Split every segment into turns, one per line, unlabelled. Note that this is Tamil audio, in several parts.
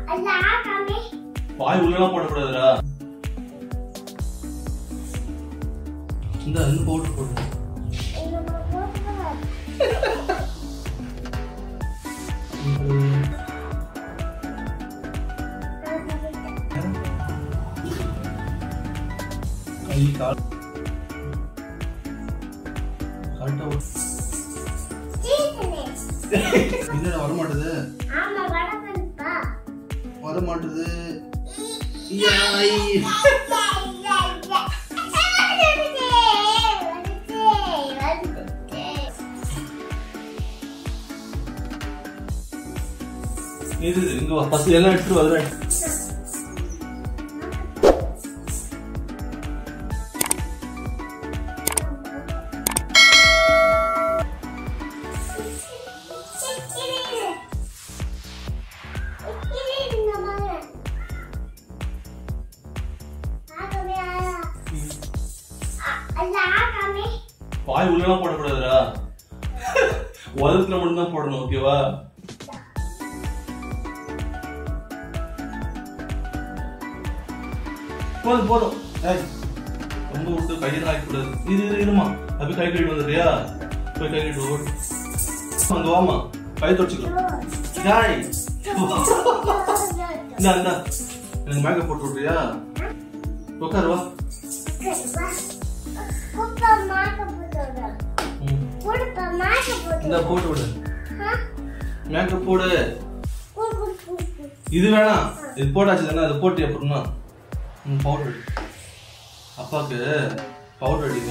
வாய் உள்ளலாம் போடக்கூடாதுடா இந்த இந்த போட்டு போடு கை கால் கரெக்டா இல்லடா வர மாட்டுது வர மாட்டுது யாய் இது இங்க வா ஃபர்ஸ்ட் எல்லாம் எடுத்துட்டு வருவேன் வாய் உள்ளலாம் போடக்கூடாதுடா உதத்துல மட்டும் தான் போடணும் ஓகேவா போதும் போதும் ஏய் ரொம்ப விட்டு கையெல்லாம் ஆக்கக்கூடாது இது இது இருமா அப்படி கை கழுவிட்டு வந்துடுறியா போய் கை கழுவிட்டு ஓடு அங்க வாமா கை தொடச்சிக்கலாம் ஜாய் இந்தா இந்தா எனக்கு மேக்கப் போட்டு விட்றியா உட்காரு வா ம். இந்தா போட்டு விடு மேக்கப் போடு இது வேணாம் இது போட்டாச்சு தானே அது போட்டு எப்படின்னா ம் பவுடர் அடி அப்பாவுக்கு பவுடர் அடிங்க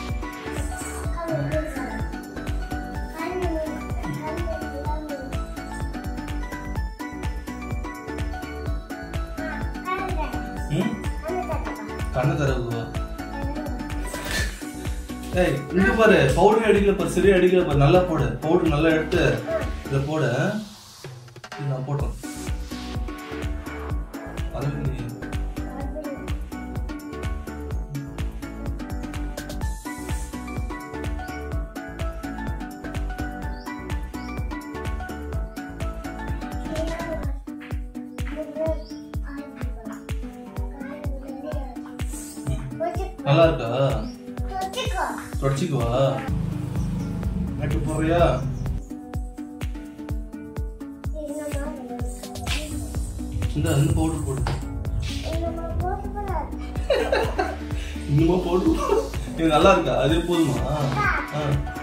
ம் கண்ணை தரவுவா ஏய் இங்க பாரு பவுடர் அடிக்கல பாரு சரியா அடிக்கல பாரு நல்லா போடு பவுடர் நல்லா எடுத்து இதை போடு இது நான் போட்டோம் அது நீ நல்லா இருக்கா தொடச்சிக்குவா மேக்கப் போறியா இந்த இந்த பவுடர் போடு இன்னுமா பவுடர் இது நல்லா இருக்கா அதே போதுமா ஆ.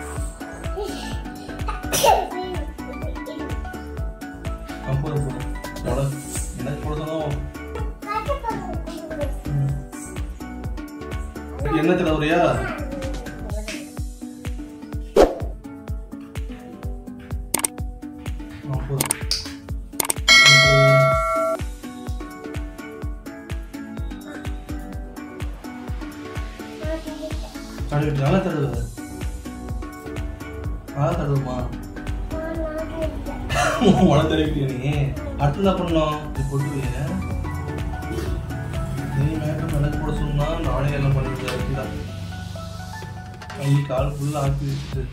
ஆ, போதும் போதும் போட எனக்கு போடணும் என்ன தடவுறியா ஆ, போதும் தடவிட்டு நல்லா தடவு நல்லா தடவுமா உன தடவிட்டியா நீ அடுத்து என்ன பண்ணணும் இது போட்டு நீ மேக்கப் எனக்கு போட சொன்னா நானே எல்லாம் பண்ணிட்டு கை கால் ஃபுல்லாக ஆக்கி வச்சுட்டு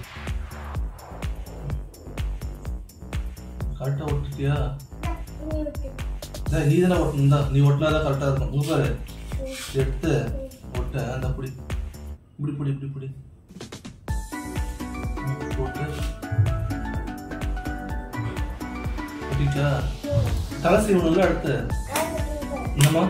கரெக்டாக ஒட்டிட்டியா நீ தானே ஒட்டணும் தான் நீ ஒட்டினா தான் கரெக்டாக இருக்கும் இங்க பாரு இதை எடுத்து ஒட்ட அந்த அப்படி இப்படி இப்படி இப்படி இப்படி ம், போட்டு ஒட்டிச்சா தலை சீவணும்ல அடுத்து என்னம்மா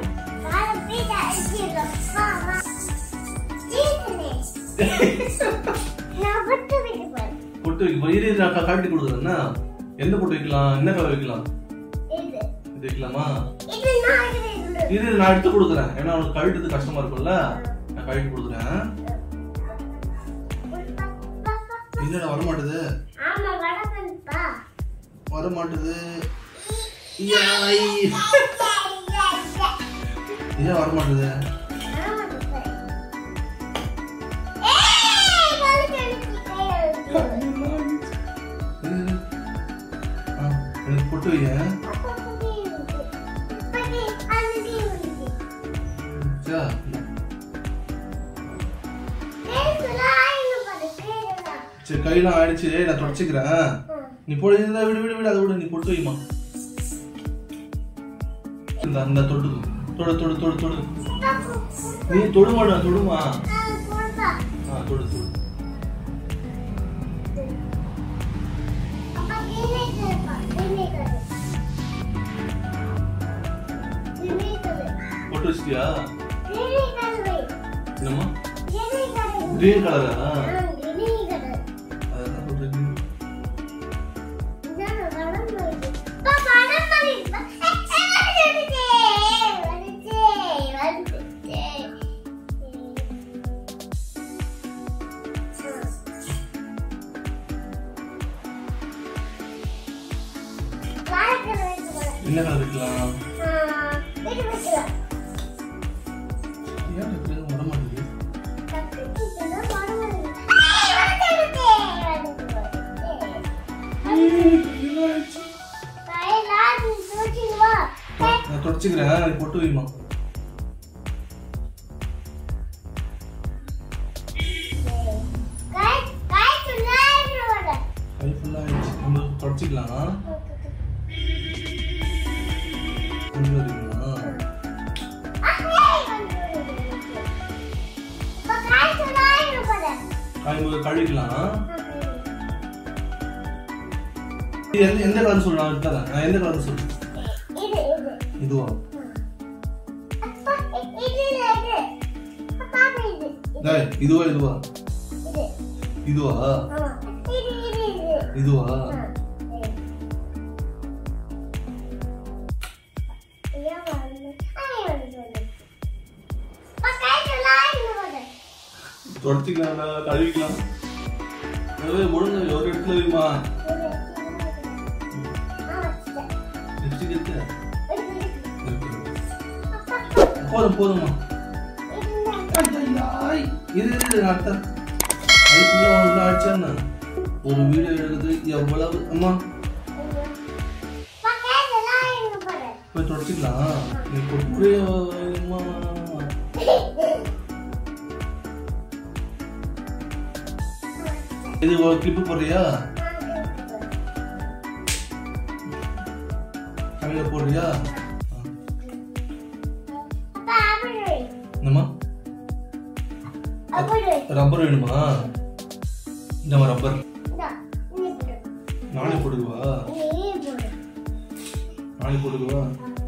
பொட்டு வைக்க போய் இரு நான் காட்டி கொடுக்குறேன்னா எந்த பொட்டு வைக்கலாம் என்ன கலர் வைக்கலாம் இது வைக்கலாமா இது நான் எடுத்து கொடுக்குறேன் ஏன்னா உனக்கு கழட்டுறது கஷ்டமா இருக்கும்ல நான் கழட்டி கொடுக்குறேன் இல்லடா வர மாட்டுது வர மாட்டுது யாய். ஏன் வர மாட்டுது இது. ஆ, எனக்கு பொட்டு வையேன் சா சரி கையெல்லாம் ஆயிடுச்சு நான் தொடச்சிக்கிறேன் நீ போடு இந்த விடு விடு விடு அதை விடு நீ பொட்டு வைமா இந்த அந்த தொடு தொடு தொடு தொடு தொடு நீ தொடுமாடா தொடுமா ஆ தொடு தொடு போட்டு வச்சிட்டியா என்னம்மா கிரீன் கலரா அதான் சொல்றேன் என்ன கலர் வைக்கலாம் ஏன் இப்படி வர மாட்டேங்குது நான் தொடச்சுக்கிறேன் நீ பொட்டு வைமா கை ஃபுல்லா ஆயிடுச்சு நம்ம தொடச்சிக்கலாம் கொஞ்சம் இருக்குங்களா காய்ம்போது கழுவிக்கலாம் இது எந்த எந்த கலர் சொல்லலாம் இருக்காதான் நான் எந்த கலர் சொல்றேன் இதுவா டேய், இதுவா இதுவா இதுவா இதுவா தொடச்சிக்கலாம் கழுவிக்கலாம் அது ஒழுங்கு ஒரு இடத்துல வைமா லிப்ஸ்டிக் இருக்கு போதும் போதும்மா ஐய், இது இது அர்த்தம் அதுக்குள்ள ஒன்று ஆச்சான்னு ஒரு வீடியோ எடுக்குது எவ்வளவு அம்மா போய் தொடச்சிக்கலாம் நீ கொப்பரையோ அம்மா இது ஒரு கிளிப்பு போடுறியா தலையில போடுறியா என்னம்மா ரப்பர் வேணுமா இந்த ரப்பர் நானே போடுவா நானே போடுவா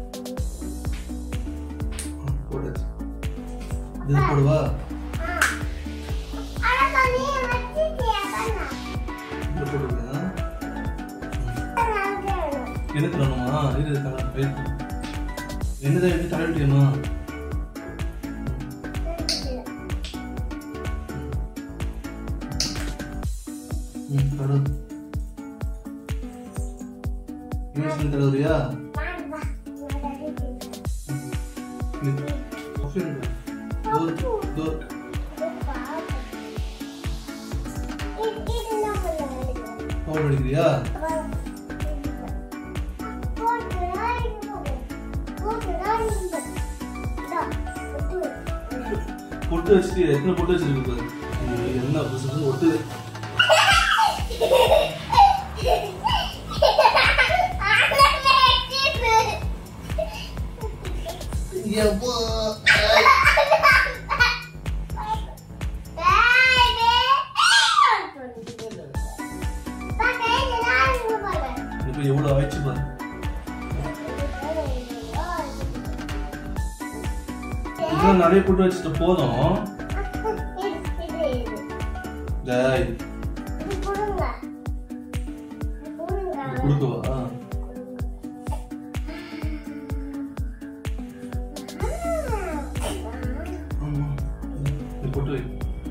போடாச்சு இது போடுவா இது போடுவா எனக்கு வேணுமா இது தலை வெயிட் என்னதான் என்ன தலையிட்டியம்மா ம் தடு யூனிஃபார்ம் தடவுறியா டோர் டோர் பவுடர் அடிக்கிறியா பொட்டு வச்சுட்டு எத்தனை பொட்டு வச்சிருக்கு பாரு ஐயோ, என்ன புதுசு ஒட்டுது எப்போ இப்போ எவ்வளோ ஆயிடுச்சு பாரு இதெல்லாம் நிறைய பொட்டு வச்சுட்டு போதும் டேய், இது கொடுக்கவா ஆமா. இது பொட்டு வை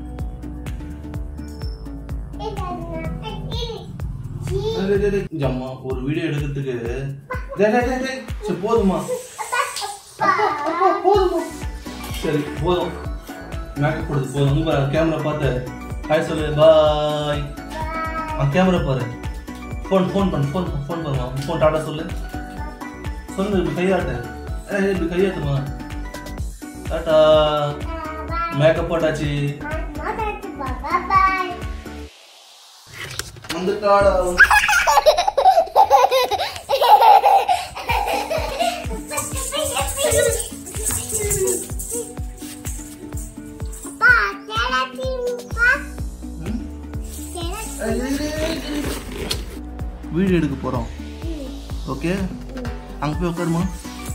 டேய், டேய், டேய், டேய். இங்க அம்மா ஒரு வீடியோ எடுக்கிறதுக்கு டேய், டேய், டேய், டேய். சரி போதுமா போதுமா சரி போதும் மேக்கப் கொடுத்து போதும் உங்க கேமரா பார்த்து ஹாய் சொல்லு பாய் கேமரா பாரு ஃபோன் ஃபோன் பண்ணு ஃபோன் ஃபோன் பண்ணுமா ஃபோன் டாடா சொல்லு சொல்லு இப்படி கையாட்டு ஏய் இப்படி கையாட்டுமா டாட்டா மேக்கப் போட்டாச்சு வந்துட்டாடா
Bye.
வீடியோ எடுக்க போறோம் ஓகே அங்க போய் உட்காருமா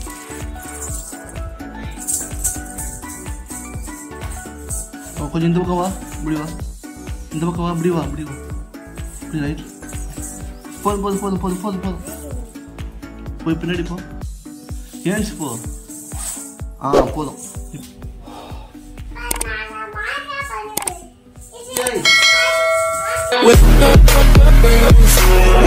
ஓ, கொஞ்சம் இந்த பக்கம் வா இப்படி வா இந்த பக்கம் வா இப்படி வா இப்படி வா இப்படி ரைட் போதும் போதும் போதும் போதும் போதும் போதும் போய் பின்னாடி போ ஏன்ச்சு போ ஆ போதும் ஏய்.
With